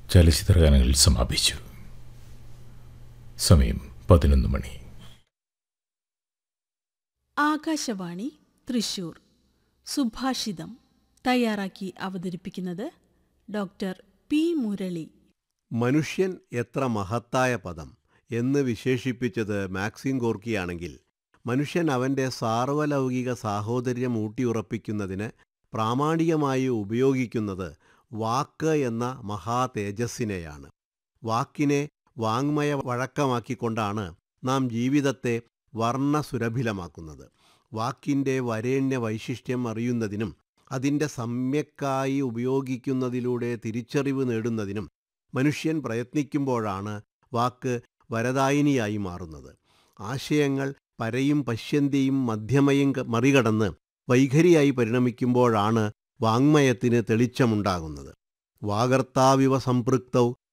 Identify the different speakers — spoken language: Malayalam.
Speaker 1: ചലച്ചിത്രഗാനങ്ങൾ സമാപിച്ചു സമയം പതിനൊന്ന് മണി
Speaker 2: ആകാശവാണി തൃശൂർ സുഭാഷിതം തയ്യാറാക്കി അവതരിപ്പിക്കുന്നത് ഡോക്ടർ പി മുരളി
Speaker 3: മനുഷ്യൻ എത്ര മഹത്തായ പദം എന്ന് വിശേഷിപ്പിച്ചത് മാക്സിം ഗോർക്കിയാണെങ്കിൽ മനുഷ്യൻ അവൻ്റെ സാർവലൗകിക സാഹോദര്യം ഊട്ടിയുറപ്പിക്കുന്നതിന് പ്രാമാണികമായി ഉപയോഗിക്കുന്നത് വാക്ക് എന്ന മഹാ തേജസ്സിനെയാണ് വാക്കിനെ വാങ്മയ വഴക്കമാക്കിക്കൊണ്ടാണ് നാം ജീവിതത്തെ വർണ്ണസുരഭിലമാക്കുന്നത് വാക്കിൻ്റെ വരേണ്യ വൈശിഷ്ട്യം അറിയുന്നതിനും അതിൻ്റെ സമ്യക്കായി ഉപയോഗിക്കുന്നതിലൂടെ തിരിച്ചറിവ് നേടുന്നതിനും മനുഷ്യൻ പ്രയത്നിക്കുമ്പോഴാണ് വാക്ക് വരദായിനിയായി മാറുന്നത് ആശയങ്ങൾ പരയും പശ്യന്തിയും മധ്യമയും ക- മറികടന്ന് വൈഖരിയായി പരിണമിക്കുമ്പോഴാണ് വാങ്മയത്തിന് തെളിച്ചമുണ്ടാകുന്നത് വാഗർത്താവിവ സംപൃക്തൗ